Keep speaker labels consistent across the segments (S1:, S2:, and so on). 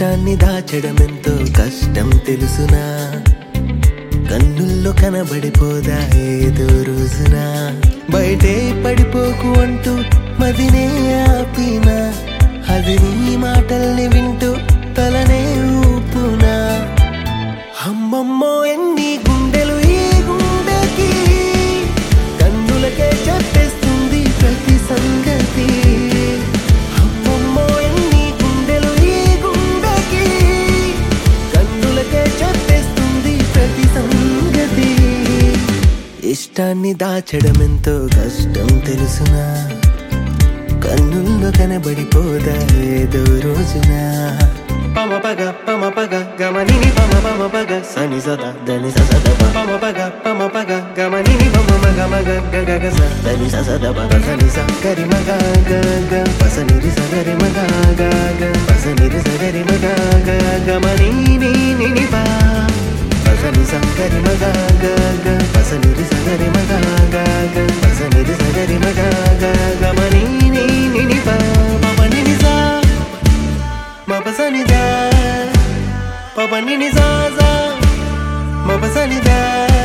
S1: ఇష్టాన్ని దాచడం ఎంతో కష్టం తెలుసునా కన్నుల్లో కనబడిపోదా ఏదో రోజున బయటే పడిపోకు అంటూ మదినే ఆపినా అది నీ మాటల్ని వింటూ తలనే ఊపునా అమ్మమ్మో ఎన్ని గుండెలు ఈ గుండెకి కన్నులకే చెప్పేస్తుంది ప్రతి సంగతి అమ్మమ్మో ఎన్ని గుండెలు ఈ గుండెకి కన్నులకే చెప్పేస్తుంది ప్రతి సంగతి ఇష్టాన్ని దాచడం ఎంతో కష్టం తెలుసునా కన్నుల్లో కనబడిపోదా ఏదో రోజున పమ పగ పమ పగ గమనిని పమ పమ పగ సని సద దని సద పమ పగ పమ పగ గమనిని పమ మగ మగ గ గ గ స దని సద పగ సని స గరి మగ గ గ పసని రి స గరి మగ గ గ పసని రి స గరి మగ గ గమని ని ని ని పా పసని స గరి మగ గ గ పసని రి స గరి మగ గ గ పసని రి స గరి మగ గ గమని ని ని ని పా పమ ని ని సా మపసనిదా పపనిని సాసా మపసనిదా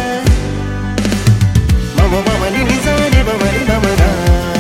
S1: మమ పమనిని సాని పమని పమగా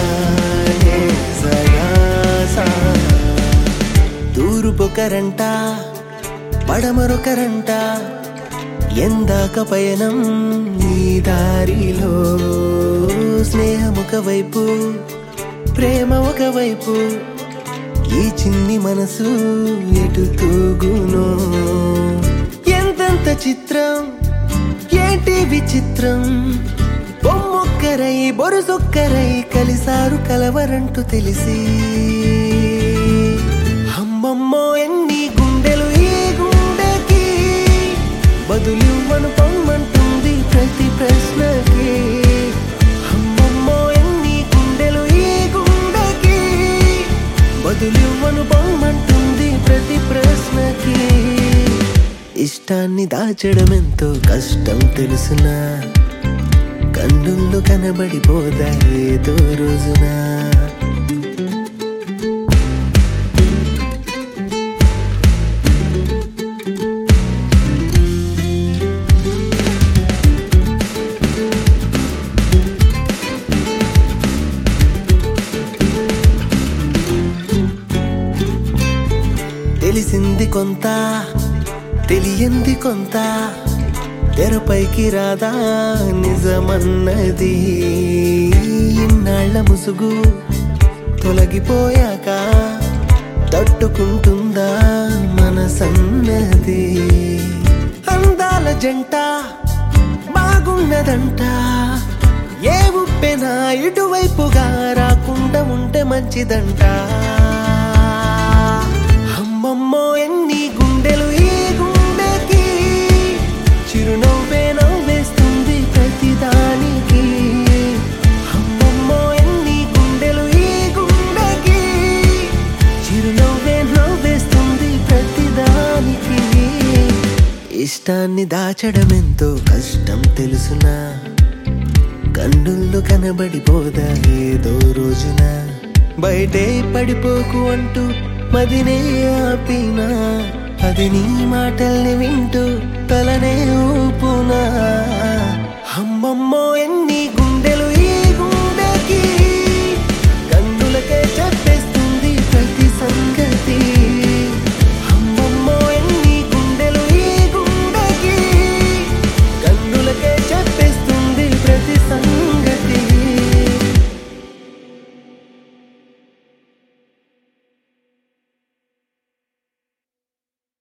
S1: తూర్పుకరంట పడమరొకరంట ఎందాక పయనం ఈ దారిలో స్నేహం ఒకవైపు ప్రేమ ఒకవైపు ఈ చిన్ని మనసు ఎటు తూగునో ఎంతెంత చిత్రం ఏంటి విచిత్రం బొమ్మొక్కరై బొరుసొక్కరై కలిసారు కలవరంటూ తెలిసి అమ్మమ్మో ఎన్ని గుండెలు ఈ గుండెకి బదులివ్వను పొమ్మంటుంది ప్రతి ప్రశ్నకి అమ్మమ్మో ఎన్ని గుండెలు ఈ గుండెకి బదులివ్వను పొమ్మంటుంది ప్రతి ప్రశ్నకి ఇష్టాన్ని దాచడం ఎంతో కష్టం తెలుసునా కన్నుల్లో కనబడిపోదా ఏదో రోజునా తెలిసింది కొంత తెలియంది కొంత తెరపైకి రాదా నిజమన్నది ఇన్నాళ్ల ముసుగు తొలగిపోయాక తట్టుకుంటుందా మనసన్నది అందాల జంట బాగున్నదంట ఏ ఉప్పెనా ఇటువైపుగా రాకుండా ఉంటే మంచిదంట అమ్మమ్మో ఎన్ని గుండెలు ఈ గుండెకి చిరునవ్వే నవ్వేస్తుంది ప్రతిదానికి అమ్మమ్మో ఎన్ని గుండెలు ఈ గుండెకి చిరునవ్వే నవ్వేస్తుంది ప్రతిదానికి ఇష్టాన్ని దాచడం ఎంతో కష్టం తెలుసునా కన్నుల్లో కనబడిపోదా ఏదో రోజున బయటే పడిపోకు అంటూ మదినే ఆపినా అది నీ మాటల్ని వింటూ తలనే ఊపునా అమ్మమ్మో